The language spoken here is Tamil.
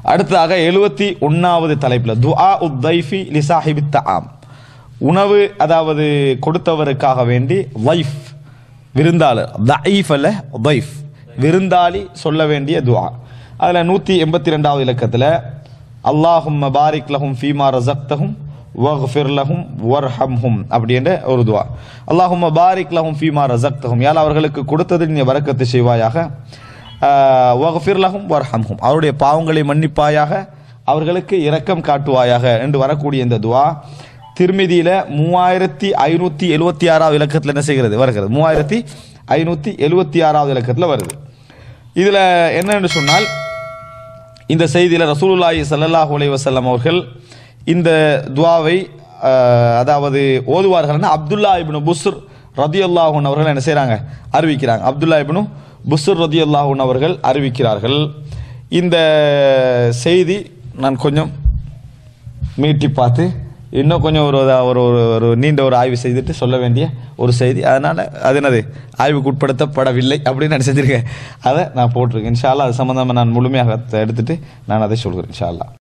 அடுத்ததாக எழுபத்தி ஒன்னாவது தலைப்பில் துஆ உத்தைஃபி லிசாஹிபி தஆம் உணவு அதாவது கொடுத்தவருக்காக வேண்டி வைஃப் விருந்தாளர் தஈஃப் அல்ல வைஃப் விருந்தாளி சொல்ல வேண்டிய துஆ அதில் நூற்றி எண்பத்தி ரெண்டாவது இலக்கத்தில் அல்லாஹும் பாரிக் லஹும் ஃபீமா ரசக்தஹும் வஃபிர் லஹும் வர்ஹம்ஹும் அப்படின்ற ஒரு துவா அல்லாஹும் பாரிக் லஹும் ஃபீமா ரசக்தஹும் யால் அவர்களுக்கு கொடுத்ததில் நீ வரக்கத்து செய்வாயாக வஃபிர் லஹும் வர்ஹம்ஹும் அவருடைய பாவங்களை மன்னிப்பாயாக அவர்களுக்கு இரக்கம் காட்டுவாயாக என்று வரக்கூடிய இந்த துவா திருமிதியில மூவாயிரத்தி ஐநூத்தி எழுவத்தி ஆறாவது இலக்கத்தில் என்ன செய்கிறது வருகிறது மூவாயிரத்தி ஐநூத்தி எழுவத்தி ஆறாவது இலக்கத்தில் வருது இதுல என்னன்னு சொன்னால் இந்த செய்தியில் ரசூலுல்லாஹி ஸல்லல்லாஹு அலைஹி வஸல்லம் அவர்கள் இந்த துவாவை அஹ், அதாவது ஓதுவார்கள்னா அப்துல்லா இப்னு புஸ்ர் ரதியுல்லாஹூன் அவர்கள் என்ன செய்றாங்க அறிவிக்கிறாங்க அப்துல்லா இப்னு புஸ்ர் ரதியுல்லாஹூன் அவர்கள் அறிவிக்கிறார்கள் இந்த செய்தி நான் கொஞ்சம் மீட்டி பார்த்து இன்னும் கொஞ்சம் ஒரு ஒரு ஒரு- ஒரு நீண்ட ஒரு ஆய்வு செய்துட்டு சொல்ல வேண்டிய ஒரு செய்தி அதனால அது என்னது ஆய்வுக்கு உட்படுத்தப்படவில்லை அப்படின்னு நான் செஞ்சிருக்கேன் அதை நான் போட்டிருக்கேன் இன்ஷா அல்லாஹ் அது சம்மந்தமாக நான் முழுமையாக எடுத்துட்டு நான் அதை சொல்கிறேன் இன்ஷா அல்லாஹ்